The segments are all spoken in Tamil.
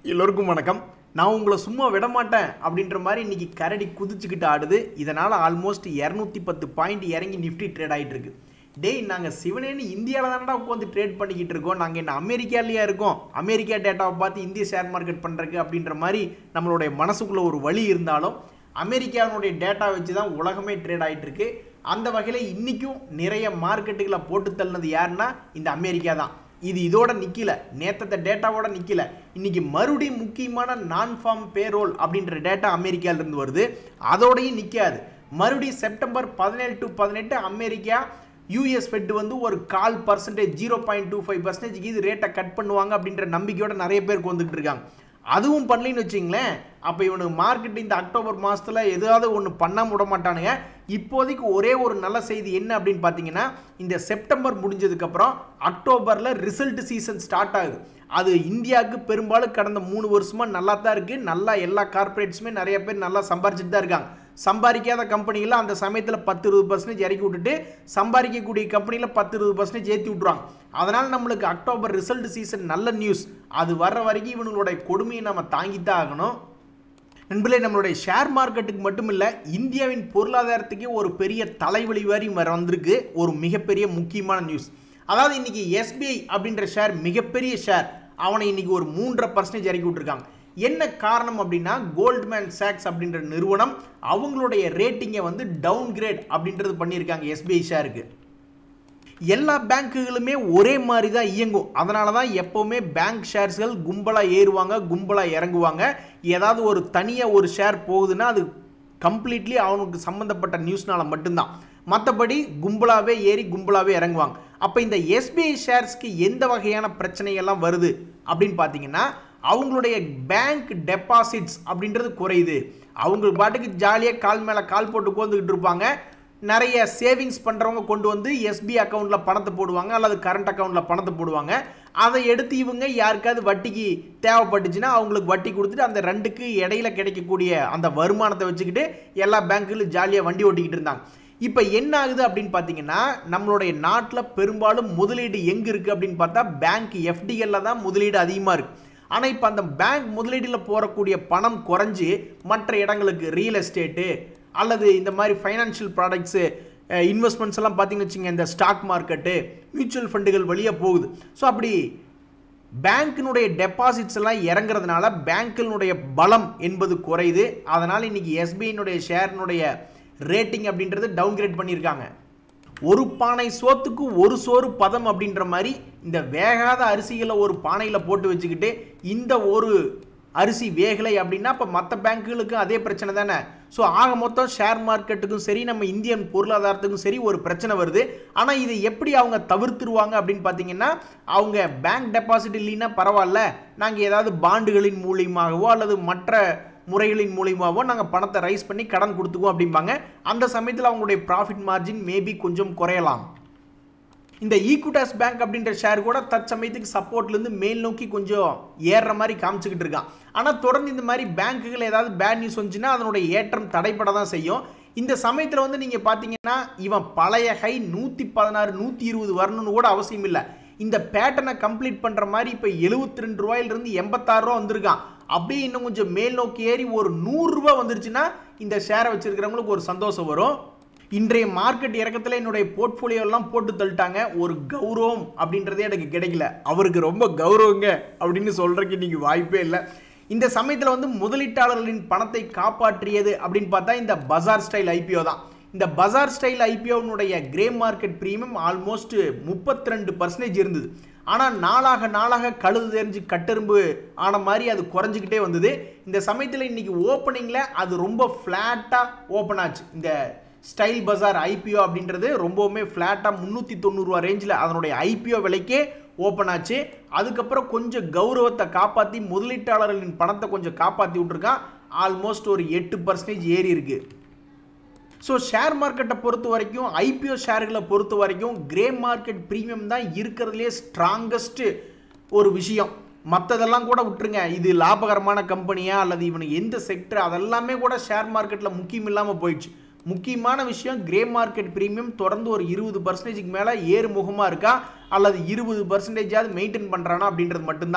எல்லோருக்கும் வணக்கம் நான் உங்களை சும்மா விட மாட்டேன் அப்படின்ற மாதிரி இன்னைக்கு கரடி குதிச்சுக்கிட்டு ஆடுது இதனால் ஆல்மோஸ்ட் இரநூத்தி பத்து பாயிண்ட் இறங்கி நிஃப்டி ட்ரேட் ஆகிட்டு இருக்கு டேய் நாங்கள் சிவனேன்னு இந்தியாவில் தானடா உட்காந்து ட்ரேட் பண்ணிக்கிட்டு இருக்கோம் நாங்கள் என்ன அமெரிக்காலேயே இருக்கோம் அமெரிக்கா டேட்டாவை பார்த்து இந்திய ஷேர் மார்க்கெட் பண்ணுறதுக்கு அப்படின்ற மாதிரி நம்மளுடைய மனசுக்குள்ள ஒரு வழி இருந்தாலும் அமெரிக்காவினுடைய டேட்டா வச்சு தான் உலகமே ட்ரேட் ஆகிட்டு இருக்கு அந்த வகையில் இன்றைக்கும் நிறைய மார்க்கெட்டுகளை போட்டு தள்ளினது யாருன்னா இந்த அமெரிக்கா தான் இது இதோட நிக்கல நேத்தத்த டேட்டாவோட நிக்கல இன்னைக்கு மறுபடியும் முக்கியமான நான் ஃபார்ம் பேரோல் அப்படின்ற டேட்டா அமெரிக்கால இருந்து வருது அதோடயும் நிக்காது மறுபடியும் செப்டம்பர் பதினேழு டு பதினெட்டு அமெரிக்கா யூஎஸ் ஃபெட் வந்து ஒரு கால் percentage zero point two five percentage இது ரேட்டை கட் பண்ணுவாங்க அப்படின்ற நம்பிக்கையோட நிறைய பேருக்கு வந்துட்டு இருக்காங்க அதுவும் பண்ணலின்னு வச்சிங்களேன் அப்போ இவனுக்கு மார்க்கெட் இந்த அக்டோபர் மாதத்தில் எதாவது ஒன்று பண்ணாம விட மாட்டானுங்க இப்போதைக்கு ஒரே ஒரு நல்ல செய்தி என்ன அப்படின்னு பார்த்தீங்கன்னா இந்த செப்டம்பர் முடிஞ்சதுக்கப்புறம் அக்டோபரில் ரிசல்ட் சீசன் ஸ்டார்ட் ஆகுது அது இந்தியாவுக்கு பெரும்பாலும் கடந்த மூணு வருஷமாக நல்லா தான் இருக்குது நல்லா எல்லா கார்ப்பரேட்ஸுமே நிறைய பேர் நல்லா சம்பாரிச்சுட்டு தான் இருக்காங்க சம்பாதிக்காத கம்பெனிகளில் அந்த சமயத்தில் பத்து இருபது பர்சன்டேஜ் இறக்கி விட்டுட்டு சம்பாதிக்கக்கூடிய கம்பெனியில் பத்து இருபது பர்சன்டேஜ் ஏற்றி விட்ருவாங்க அதனால் நம்மளுக்கு அக்டோபர் ரிசல்ட் சீசன் நல்ல நியூஸ் அது வர்ற வரைக்கும் இவனுங்களுடைய கொடுமையை நம்ம தாங்கித்தான் ஆகணும் நண்பர்களே நம்மளுடைய ஷேர் மார்க்கெட்டுக்கு மட்டும் இல்லை இந்தியாவின் பொருளாதாரத்துக்கே ஒரு பெரிய தலைவலி வரி வர வந்திருக்கு ஒரு மிகப்பெரிய முக்கியமான நியூஸ் அதாவது இன்னைக்கு எஸ்பிஐ அப்படின்ற ஷேர் மிகப்பெரிய ஷேர் அவனை இன்னைக்கு ஒரு மூன்றரை பர்சன்டேஜ் இறக்கி விட்டுருக்காங்க என்ன காரணம் அப்படின்னா கோல்ட்மேன் சாக்ஸ் அப்படின்ற நிறுவனம் அவங்களுடைய ரேட்டிங்கை வந்து டவுன் கிரேட் அப்படின்றது பண்ணியிருக்காங்க எஸ்பிஐ ஷேருக்கு எல்லா பேங்க்குகளுமே ஒரே மாதிரி தான் இயங்கும் அதனால தான் எப்போவுமே பேங்க் ஷேர்ஸ்கள் கும்பலாக ஏறுவாங்க கும்பலாக இறங்குவாங்க ஏதாவது ஒரு தனியாக ஒரு ஷேர் போகுதுன்னா அது கம்ப்ளீட்லி அவனுக்கு சம்மந்தப்பட்ட நியூஸ்னால மட்டும்தான் மற்றபடி கும்பலாகவே ஏறி கும்பலாகவே இறங்குவாங்க அப்போ இந்த எஸ்பிஐ ஷேர்ஸ்க்கு எந்த வகையான பிரச்சனைகள்லாம் வருது அப்படின்னு பார்த்தீங்கன்னா அவங்களுடைய பேங்க் டெபாசிட்ஸ் அப்படின்றது குறையுது அவங்க பாட்டுக்கு ஜாலியாக கால் மேலே கால் போட்டு உட்காந்துக்கிட்டு இருப்பாங்க நிறைய சேவிங்ஸ் பண்ணுறவங்க கொண்டு வந்து எஸ்பி அக்கௌண்ட்டில் பணத்தை போடுவாங்க அல்லது கரண்ட் அக்கௌண்ட்டில் பணத்தை போடுவாங்க அதை எடுத்து இவங்க யாருக்காவது வட்டிக்கு தேவைப்பட்டுச்சுன்னா அவங்களுக்கு வட்டி கொடுத்துட்டு அந்த ரெண்டுக்கு இடையில கிடைக்கக்கூடிய அந்த வருமானத்தை வச்சுக்கிட்டு எல்லா பேங்க்குகளும் ஜாலியாக வண்டி ஓட்டிக்கிட்டு இருந்தாங்க இப்போ என்ன ஆகுது அப்படின்னு பார்த்தீங்கன்னா நம்மளுடைய நாட்டில் பெரும்பாலும் முதலீடு எங்கே இருக்குது அப்படின்னு பார்த்தா பேங்க் எஃப்டிகளில் தான் முதலீடு அதிகமாக இருக்குது ஆனால் இப்போ அந்த பேங்க் முதலீடில் போகக்கூடிய பணம் குறைஞ்சி மற்ற இடங்களுக்கு ரியல் எஸ்டேட்டு அல்லது இந்த மாதிரி ஃபைனான்ஷியல் ப்ராடக்ட்ஸு இன்வெஸ்ட்மெண்ட்ஸ் எல்லாம் பார்த்தீங்கன்னு வச்சுங்க இந்த ஸ்டாக் மார்க்கெட்டு மியூச்சுவல் ஃபண்டுகள் வழியாக போகுது ஸோ அப்படி பேங்க்கினுடைய டெபாசிட்ஸ் எல்லாம் இறங்குறதுனால பேங்க்கினுடைய பலம் என்பது குறையுது அதனால் இன்னைக்கு எஸ்பிஐனுடைய ஷேரினுடைய ரேட்டிங் அப்படின்றது டவுன்கிரேட் பண்ணியிருக்காங்க ஒரு பானை சோத்துக்கு ஒரு சோறு பதம் அப்படின்ற மாதிரி இந்த வேகாத அரிசிகளை ஒரு பானையில் போட்டு வச்சுக்கிட்டு இந்த ஒரு அரிசி வேகலை அப்படின்னா இப்போ மற்ற பேங்க்குகளுக்கும் அதே பிரச்சனை தானே ஸோ ஆக மொத்தம் ஷேர் மார்க்கெட்டுக்கும் சரி நம்ம இந்தியன் பொருளாதாரத்துக்கும் சரி ஒரு பிரச்சனை வருது ஆனால் இதை எப்படி அவங்க தவிர்த்துருவாங்க அப்படின்னு பார்த்தீங்கன்னா அவங்க பேங்க் டெபாசிட் இல்லைன்னா பரவாயில்ல நாங்கள் ஏதாவது பாண்டுகளின் மூலியமாகவோ அல்லது மற்ற முறைகளின் மூலியமாகவோ நாங்கள் பணத்தை ரைஸ் பண்ணி கடன் கொடுத்துக்குவோம் அப்படிம்பாங்க அந்த சமயத்தில் அவங்களுடைய ப்ராஃபிட் மார்ஜின் மேபி கொஞ்சம் குறையலாம் இந்த ஈக்குட்டாஸ் பேங்க் அப்படின்ற ஷேர் கூட தற்சமயத்துக்கு சப்போர்ட்லேருந்து மேல் நோக்கி கொஞ்சம் ஏறுற மாதிரி காமிச்சுக்கிட்டு இருக்கான் ஆனால் தொடர்ந்து இந்த மாதிரி பேங்க்குகள் ஏதாவது பேட் நியூஸ் வந்துச்சுன்னா அதனுடைய ஏற்றம் தடைப்பட தான் செய்யும் இந்த சமயத்தில் வந்து நீங்கள் பார்த்தீங்கன்னா இவன் பழைய ஹை நூற்றி பதினாறு நூற்றி இருபது வரணும்னு கூட அவசியம் இல்லை இந்த பேட்டர்னை கம்ப்ளீட் பண்ணுற மாதிரி இப்போ எழுபத்தி ரெண்டு ரூபாயிலிருந்து எண்பத்தாறு ரூபா வந்திருக்கான் அப்படியே இன்னும் கொஞ்சம் மேல் நோக்கி ஏறி ஒரு நூறுரூவா வந்துருச்சுன்னா இந்த ஷேரை வச்சிருக்கிறவங்களுக்கு ஒரு சந்தோஷம் வரும் இன்றைய மார்க்கெட் இறக்கத்தில் என்னுடைய போர்ட்ஃபோலியோ எல்லாம் போட்டு தள்ளிட்டாங்க ஒரு கௌரவம் அப்படின்றதே எனக்கு கிடைக்கல அவருக்கு ரொம்ப கௌரவங்க அப்படின்னு சொல்றதுக்கு இன்னைக்கு வாய்ப்பே இல்லை இந்த சமயத்தில் வந்து முதலீட்டாளர்களின் பணத்தை காப்பாற்றியது அப்படின்னு பார்த்தா இந்த பஜார் ஸ்டைல் ஐபிஓ தான் இந்த பஜார் ஸ்டைல் ஐபிஓனுடைய கிரே மார்க்கெட் ப்ரீமியம் ஆல்மோஸ்ட் முப்பத்தி ரெண்டு பர்சன்டேஜ் இருந்தது ஆனால் நாளாக நாளாக கழுது தெரிஞ்சு கட்டெரும்பு ஆன மாதிரி அது குறைஞ்சிக்கிட்டே வந்தது இந்த சமயத்தில் இன்னைக்கு ஓப்பனிங்கில் அது ரொம்ப ஃப்ளாட்டாக ஓப்பன் ஆச்சு இந்த ஸ்டைல் பஜார் ஐபிஓ அப்படின்றது ரொம்பவுமே ஃப்ளாட்டாக முந்நூற்றி தொண்ணூறுரூவா ரேஞ்சில் அதனுடைய ஐபிஓ விலைக்கே ஓப்பன் ஆச்சு அதுக்கப்புறம் கொஞ்சம் கௌரவத்தை காப்பாற்றி முதலீட்டாளர்களின் பணத்தை கொஞ்சம் காப்பாற்றி விட்ருக்கான் ஆல்மோஸ்ட் ஒரு எட்டு பர்சன்டேஜ் ஏறி இருக்குது ஸோ ஷேர் மார்க்கெட்டை பொறுத்த வரைக்கும் ஐபிஓ ஷேர்களை பொறுத்த வரைக்கும் கிரே மார்க்கெட் ப்ரீமியம் தான் இருக்கிறதுலே ஸ்ட்ராங்கஸ்ட்டு ஒரு விஷயம் மற்றதெல்லாம் கூட விட்டுருங்க இது லாபகரமான கம்பெனியா அல்லது இவனுக்கு எந்த செக்டர் அதெல்லாமே கூட ஷேர் மார்க்கெட்டில் முக்கியம் இல்லாமல் போயிடுச்சு முக்கியமான விஷயம் கிரே மார்க்கெட் ப்ரீமியம் தொடர்ந்து ஒரு இருபது பர்சன்டேஜுக்கு மேலே ஏறு முகமாக இருக்கா அல்லது இருபது பர்சன்டேஜாவது மெயின்டைன் பண்ணுறானா அப்படின்றது மட்டும்தான்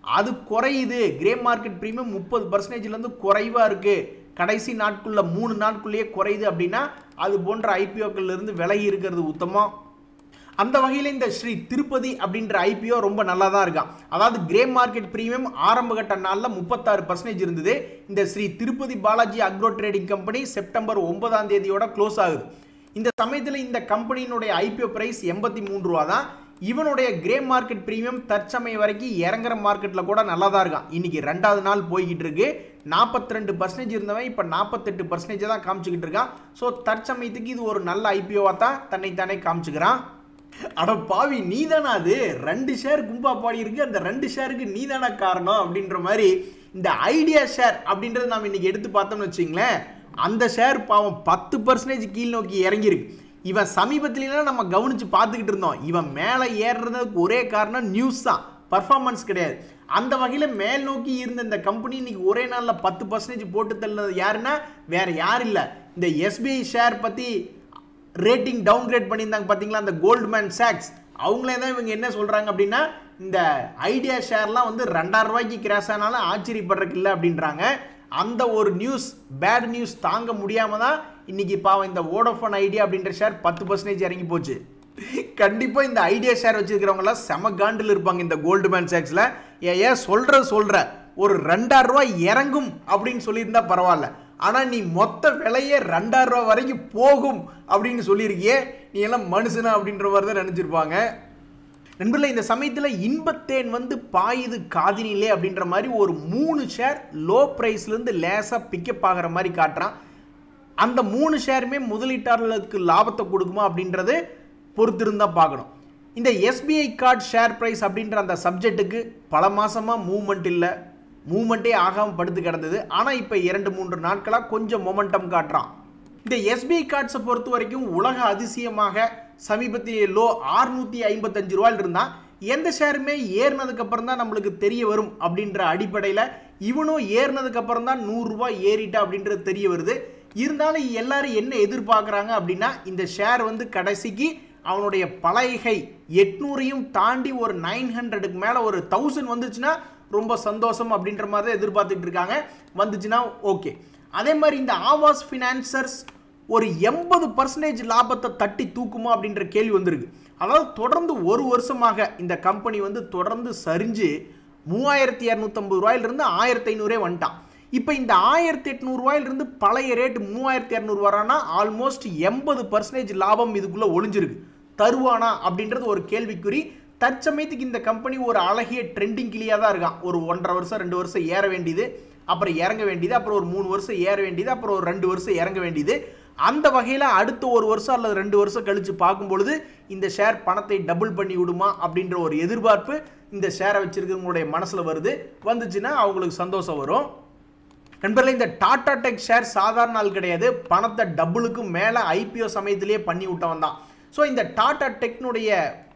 அது குறையுது கிரே மார்க்கெட் ப்ரீமியம் முப்பது பர்சன்டேஜ்லேருந்து குறைவாக இருக்குது கடைசி நாட்குள்ள மூணு நாட்குள்ளேயே குறையுது அப்படின்னா அது போன்ற ஐபிஓக்கள்ல இருந்து விலகி இருக்கிறது உத்தமம் அந்த வகையில் இந்த ஸ்ரீ திருப்பதி அப்படின்ற ஐபிஓ ரொம்ப நல்லா தான் இருக்கான் அதாவது கிரே மார்க்கெட் பிரீமியம் ஆரம்ப கட்ட நாளில் முப்பத்தாறு பர்சன்டேஜ் இருந்தது இந்த Shri Tirupati Balaji agro trading company September ஒன்பதாம் தேதியோட க்ளோஸ் ஆகுது இந்த சமயத்தில் இந்த கம்பெனியினுடைய ஐபிஓ பிரைஸ் எண்பத்தி மூணு ரூபா தான் இவனுடைய கிரே மார்க்கெட் பிரீமியம் தற்சமயம் வரைக்கும் இறங்குற மார்க்கெட்டில் கூட நல்லா தான் இருக்கான் இன்னைக்கு ரெண்டாவது நாள் போய்கிட்டு இருக்கு நாற்பத்தி ரெண்டு பர்சன்டேஜ் இருந்தவன் இப்போ நாற்பத்தெட்டு பர்சன்டேஜ் தான் காமிச்சிக்கிட்டு இருக்கான் ஸோ தற்சமயத்துக்கு இது ஒரு நல்ல ஐபிஓவாக தான் தன்னைத்தானே காமிச்சுக்கிறான் அட பாவி நீதானா அது ரெண்டு ஷேர் கும்பா பாடி இருக்கு அந்த ரெண்டு ஷேருக்கு நீதானா காரணம் அப்படின்ற மாதிரி இந்த ஐடியா ஷேர் அப்படின்றத நாம் இன்னைக்கு எடுத்து பார்த்தோம்னு வச்சுங்களேன் அந்த ஷேர் பாவம் பத்து பர்சன்டேஜ் கீழ் நோக்கி இறங்கியிருக்கு இவன் சமீபத்துலாம் நம்ம கவனிச்சு பார்த்துக்கிட்டு இருந்தோம் இவன் மேலே ஏறுறதுக்கு ஒரே காரணம் நியூஸ் தான் பர்ஃபார்மன்ஸ் கிடையாது அந்த வகையில் மேல் நோக்கி இருந்த இந்த கம்பெனி இன்னைக்கு ஒரே நாளில் பத்து பர்சன்டேஜ் போட்டு தள்ளினது யாருன்னா வேற யார் இல்லை இந்த எஸ்பிஐ ஷேர் பற்றி ரேட்டிங் டவுன் கிரேட் பண்ணியிருந்தாங்க பார்த்தீங்களா அந்த கோல்ட்மேன் சாக்ஸ் அவங்களே தான் இவங்க என்ன சொல்கிறாங்க அப்படின்னா இந்த ஐடியா ஷேர்லாம் வந்து ரெண்டாயிரம் ரூபாய்க்கு கிராஸ் ஆனாலும் ஆச்சரியப்படுறதுக்கு இல்லை அப்படின்றாங்க அந்த ஒரு நியூஸ் பேட் நியூஸ் தாங்க முடியாமல் தான் இன்னைக்கு பாவம் இந்த வோடோஃபோன் ஐடியா அப்படின்ற ஷேர் பத்து பர்சன்டேஜ் இறங்கி போச்சு கண்டிப்பாக இந்த ஐடியா ஷேர் வச்சிருக்கிறவங்களாம் செம காண்டில் இருப்பாங்க இந்த கோல்டுமேன் சாக்ஸில் ஏன் ஏன் சொல்கிற சொல்கிற ஒரு ரெண்டாயிரம் ரூபாய் இறங்கும் அப்படின்னு சொல்லியிருந்தா பரவாயில்ல ஆனால் நீ மொத்த விலையே ரெண்டாயிரம் ரூபா வரைக்கும் போகும் அப்படின்னு சொல்லியிருக்கியே நீ எல்லாம் மனுஷனா அப்படின்ற மாதிரி தான் நினச்சிருப்பாங்க நண்பர்களே இந்த சமயத்தில் இன்பத்தேன் வந்து பாயுது காதினிலே அப்படின்ற மாதிரி ஒரு மூணு ஷேர் லோ ப்ரைஸ்லேருந்து லேசாக பிக்கப் ஆகிற மாதிரி காட்டுறான் அந்த மூணு ஷேருமே முதலீட்டாளர்களுக்கு லாபத்தை கொடுக்குமா அப்படின்றது பொறுத்திருந்தா பார்க்கணும் இந்த எஸ்பிஐ கார்டு ஷேர் ப்ரைஸ் அப்படின்ற அந்த சப்ஜெக்ட்டுக்கு பல மாசமாக மூவ்மெண்ட் இல்லை மூவ்மெண்ட்டே ஆகாமல் படுத்து கிடந்தது ஆனால் இப்போ இரண்டு மூன்று நாட்களாக கொஞ்சம் மொமெண்டம் காட்டுறான் இந்த எஸ்பிஐ கார்ட்ஸை பொறுத்த வரைக்கும் உலக அதிசயமாக சமீபத்திய லோ ஆறுநூற்றி ஐம்பத்தஞ்சு ரூபாயில் இருந்தால் எந்த ஷேருமே ஏறினதுக்கு அப்புறம் தான் நம்மளுக்கு தெரிய வரும் அப்படின்ற அடிப்படையில் இவனும் ஏறினதுக்கு அப்புறம் தான் நூறுரூவா ஏறிட்டா அப்படின்றது தெரிய வருது இருந்தாலும் எல்லாரும் என்ன எதிர்பார்க்குறாங்க அப்படின்னா இந்த ஷேர் வந்து கடைசிக்கு அவனுடைய பழையகை எட்நூறையும் தாண்டி ஒரு நைன் ஹண்ட்ரடுக்கு மேலே ஒரு தௌசண்ட் வந்துச்சுன்னா ரொம்ப சந்தோஷம் அப்படின்ற மாதிரி தான் எதிர்பார்த்துட்டு இருக்காங்க வந்துச்சுன்னா ஓகே அதே மாதிரி இந்த ஆவாஸ் ஃபினான்சர்ஸ் ஒரு எண்பது பர்சன்டேஜ் லாபத்தை தட்டி தூக்குமா அப்படின்ற கேள்வி வந்திருக்கு அதாவது தொடர்ந்து ஒரு வருஷமாக இந்த கம்பெனி வந்து தொடர்ந்து சரிஞ்சு மூவாயிரத்தி இரநூத்தம்பது ரூபாயிலிருந்து ஆயிரத்தி ஐநூறே வந்துட்டான் இப்போ இந்த ஆயிரத்தி எட்நூறுவாயிலிருந்து பழைய ரேட் மூவாயிரத்தி இரநூறுவானா ஆல்மோஸ்ட் எண்பது பர்சன்டேஜ் லாபம் இதுக்குள்ளே ஒளிஞ்சிருக்கு தருவானா அப்படின்றது ஒரு கேள்விக்குறி தற்சமயத்துக்கு இந்த கம்பெனி ஒரு அழகிய ட்ரெண்டிங் கிளியாக தான் இருக்கான் ஒரு ஒன்றரை வருஷம் ரெண்டு வருஷம் ஏற வேண்டியது அப்புறம் இறங்க வேண்டியது அப்புறம் ஒரு மூணு வருஷம் ஏற வேண்டியது அப்புறம் ஒரு ரெண்டு வருஷம் இறங்க வேண்டியது அந்த வகையில் அடுத்த ஒரு வருஷம் அல்லது ரெண்டு வருஷம் கழித்து பார்க்கும் பொழுது இந்த ஷேர் பணத்தை டபுள் பண்ணி விடுமா அப்படின்ற ஒரு எதிர்பார்ப்பு இந்த ஷேரை வச்சிருக்கிறவங்களுடைய மனசில் வருது வந்துச்சுன்னா அவங்களுக்கு சந்தோஷம் வரும் நண்பர்களே இந்த டாடா டெக் ஷேர் சாதாரண ஆள் கிடையாது பணத்தை டபுளுக்கு மேலே ஐபிஓ சமயத்திலேயே பண்ணி விட்டவன் தான் ஸோ இந்த டாடா டெக்னுடைய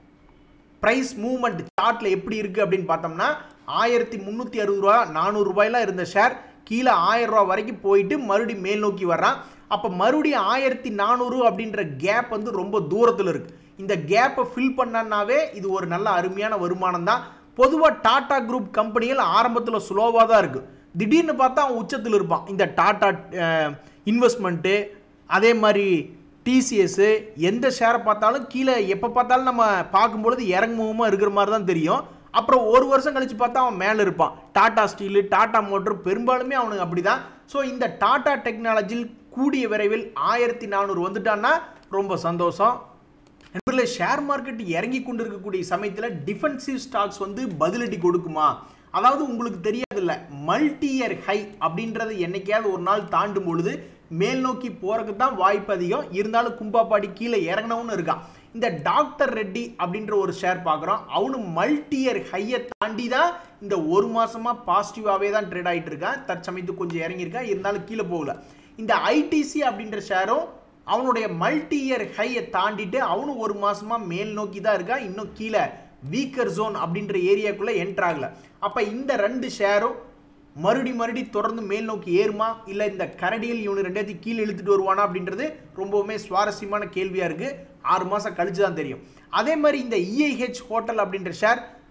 ப்ரைஸ் மூவ்மெண்ட் சார்ட்டில் எப்படி இருக்குது அப்படின்னு பார்த்தோம்னா ஆயிரத்தி முந்நூற்றி அறுபது ரூபா நானூறு ரூபாயெலாம் இருந்த ஷேர் கீழே ஆயிரம் ரூபா வரைக்கும் போயிட்டு மறுபடியும் மேல் நோக்கி வர்றான் அப்போ மறுபடியும் ஆயிரத்தி நானூறு அப்படின்ற கேப் வந்து ரொம்ப தூரத்தில் இருக்குது இந்த கேப்பை ஃபில் பண்ணனாவே இது ஒரு நல்ல அருமையான வருமானம் தான் பொதுவாக டாடா குரூப் கம்பெனிகள் ஆரம்பத்தில் ஸ்லோவாக தான் இருக்குது திடீர்னு பார்த்தா அவன் உச்சத்தில் இருப்பான் இந்த டாடா இன்வெஸ்ட்மெண்ட்டு அதே மாதிரி டிசிஎஸ்ஸு எந்த ஷேரை பார்த்தாலும் கீழே எப்போ பார்த்தாலும் நம்ம பார்க்கும்பொழுது இறங்குமுகமாக இருக்கிற மாதிரி தான் தெரியும் அப்புறம் ஒரு வருஷம் கழிச்சு பார்த்தா அவன் மேலே இருப்பான் டாடா ஸ்டீலு டாடா மோட்டர் பெரும்பாலுமே அவனுக்கு அப்படி தான் ஸோ இந்த டாடா டெக்னாலஜியில் கூடிய விரைவில் ஆயிரத்தி நானூறு வந்துட்டான்னா ரொம்ப சந்தோஷம் நண்பர்களே ஷேர் மார்க்கெட் இறங்கி கொண்டு இருக்கக்கூடிய சமயத்தில் டிஃபென்சிவ் ஸ்டாக்ஸ் வந்து பதிலடி கொடுக்குமா அதாவது உங்களுக்கு தெரியாதுல்ல மல்டி இயர் ஹை அப்படின்றது என்னைக்காவது ஒரு நாள் தாண்டும் பொழுது மேல் நோக்கி போறதுக்கு தான் வாய்ப்பு அதிகம் இருந்தாலும் கும்பாப்பாடி கீழே இறங்கினவனு இருக்கான் இந்த டாக்டர் ரெட்டி அப்படின்ற ஒரு ஷேர் பார்க்குறோம் அவனு மல்டி இயர் ஹையை தாண்டி தான் இந்த ஒரு மாசமா பாசிட்டிவாகவே தான் ட்ரேட் ஆகிட்டு இருக்கான் தற்சமயத்துக்கு கொஞ்சம் இறங்கியிருக்கான் இருந்தாலும் கீழே போகல இந்த ஐடிசி அப்படின்ற ஷேரும் அவனுடைய மல்டி இயர் ஹையை தாண்டிட்டு அவனும் ஒரு மாசமா மேல் நோக்கி தான் இருக்கான் இன்னும் கீழே வீக்கர் ஜோன் அப்படின்ற ஏரியாக்குள்ளே என்ட்ரு ஆகல அப்போ இந்த ரெண்டு ஷேரும் மறுபடி மறுபடி தொடர்ந்து மேல் நோக்கி ஏறுமா இல்லை இந்த கரடியில் இவனு ரெண்டாயிரத்தி கீழே இழுத்துட்டு வருவானா அப்படின்றது ரொம்பவுமே சுவாரஸ்யமான கேள்வியாக இருக்குது ஆறு மாதம் கழிச்சு தான் தெரியும் அதே மாதிரி இந்த இஐஹெச் ஹோட்டல் அப்படின்ற ஷேர்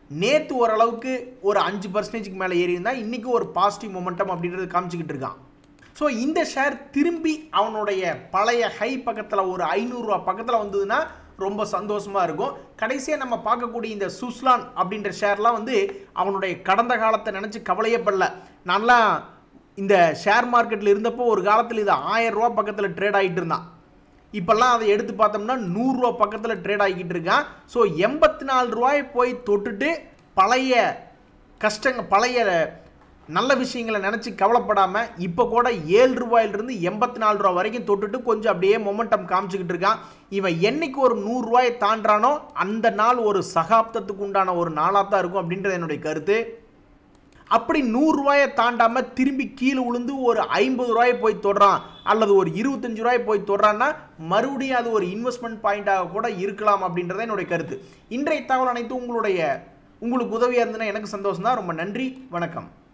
நேற்று ஓரளவுக்கு ஒரு அஞ்சு பர்சன்டேஜுக்கு மேலே ஏறி இருந்தால் இன்றைக்கி ஒரு பாசிட்டிவ் மொமெண்டம் அப்படின்றது காமிச்சிக்கிட்டு இருக்கான் ஸோ இந்த ஷேர் திரும்பி அவனுடைய பழைய ஹை பக்கத்தில் ஒரு ஐநூறுரூவா பக்கத்தில் வந்ததுன்னா ரொம்ப சந்தோஷமாக இருக்கும் கடைசியாக நம்ம பார்க்கக்கூடிய இந்த சுஸ்லான் அப்படின்ற ஷேர்லாம் வந்து அவனுடைய கடந்த காலத்தை நினச்சி கவலையே படல நான்லாம் இந்த ஷேர் மார்க்கெட்டில் இருந்தப்போ ஒரு காலத்தில் இது ஆயிரம் ரூபா பக்கத்தில் ட்ரேட் ஆகிட்டு இருந்தான் இப்போல்லாம் அதை எடுத்து பார்த்தோம்னா நூறுரூவா பக்கத்தில் ட்ரேட் ஆகிக்கிட்டு இருக்கான் ஸோ எண்பத்தி நாலு ரூபாய் போய் தொட்டுட்டு பழைய கஷ்டங்க பழைய நல்ல விஷயங்களை நினச்சி கவலைப்படாமல் இப்போ கூட ஏழு ரூபாயிலிருந்து எண்பத்தி நாலு ரூபா வரைக்கும் தொட்டுட்டு கொஞ்சம் அப்படியே மொமெண்டம் காமிச்சிக்கிட்டு இருக்கான் இவன் என்னைக்கு ஒரு நூறுரூவாயை தாண்டானோ அந்த நாள் ஒரு சகாப்தத்துக்கு உண்டான ஒரு நாளாக தான் இருக்கும் அப்படின்றது என்னுடைய கருத்து அப்படி நூறுரூவாயை தாண்டாமல் திரும்பி கீழே விழுந்து ஒரு ஐம்பது ரூபாயை போய் தொடுறான் அல்லது ஒரு இருபத்தஞ்சு ரூபாய் போய் தொடுறான்னா மறுபடியும் அது ஒரு இன்வெஸ்ட்மெண்ட் பாயிண்டாக கூட இருக்கலாம் அப்படின்றத என்னுடைய கருத்து இன்றைய தகவல் அனைத்து உங்களுடைய உங்களுக்கு உதவியாக இருந்ததுன்னா எனக்கு சந்தோஷம் தான் ரொம்ப நன்றி வணக்கம்